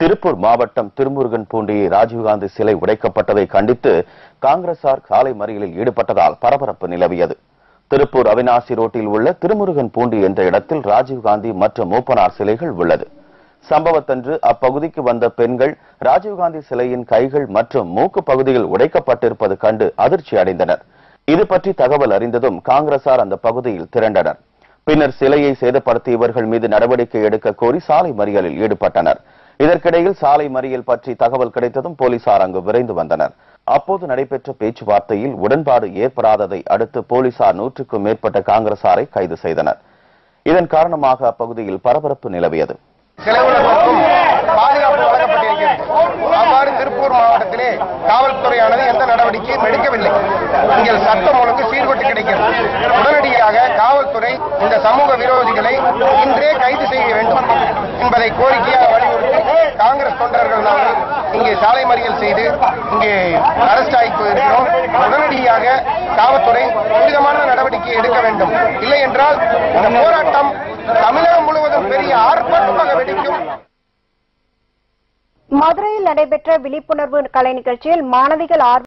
திருப்பூர் மாவட்டம் திருமுருகன் பூண்டி ராஜீவ்காந்தி சிலை உடைக்கப்பட்டதை கண்டித்து காங்கிரசார் சாலை மறியலில் ஈடுபட்டதால் பரபரப்பு நிலவியது திருப்பூர் அவினாசி ரோட்டில் உள்ள திருமுருகன் பூண்டி என்ற இடத்தில் ராஜீவ்காந்தி மற்றும் மூப்பனார் சிலைகள் உள்ளது சம்பவத்தன்று அப்பகுதிக்கு வந்த பெண்கள் ராஜீவ்காந்தி சிலையின் கைகள் மற்றும் மூக்கு பகுதியில் உடைக்கப்பட்டிருப்பது கண்டு அதிர்ச்சி அடைந்தனர் இது பற்றி தகவல் அறிந்ததும் காங்கிரசார் அந்த பகுதியில் திரண்டனர் பின்னர் சிலையை சேதப்படுத்தியவர்கள் மீது நடவடிக்கை எடுக்க கோரி சாலை மறியலில் ஈடுபட்டனர் இதற்கிடையில் சாலை மறியல் பற்றி தகவல் கிடைத்ததும் போலீசார் அங்கு விரைந்து வந்தனர் அப்போது நடைபெற்ற பேச்சுவார்த்தையில் உடன்பாடு ஏற்படாததை அடுத்து போலீசார் நூற்றுக்கும் மேற்பட்ட காங்கிரசாரை கைது செய்தனர் இதன் காரணமாக அப்பகுதியில் பரபரப்பு நிலவியது சிலைகளுக்கும் பாதுகாப்பு வழங்கப்பட்டிருக்கிறது அவ்வாறு திருப்பூர் மாவட்டத்திலே காவல்துறையானது எந்த நடவடிக்கையும் எடுக்கவில்லை இங்கே சட்டம் ஒழுங்கு சீர்கொட்டு கிடைக்கிறது உடனடியாக காவல்துறை இந்த சமூக விரோதிகளை இன்றே கைது செய்ய வேண்டும் என்பதை கோரிக்கையாக வலியுறுத்தி காங்கிரஸ் தொண்டர்கள் நாங்கள் இங்கே சாலை மறியல் செய்து இங்கே அரெஸ்ட் ஆகி போயிருக்கிறோம் உடனடியாக காவல்துறை துரிதமான நடவடிக்கை எடுக்க வேண்டும் இல்லை என்றால் இந்த போராட்டம் தமிழகம் முழுவதும் பெரிய ஆர்ப்பாட்டமாக வெடிக்கும் மதுரையில் நடைபெற்ற விழிப்புணர்வு கலை நிகழ்ச்சியில் மாணவிகள் ஆர்வ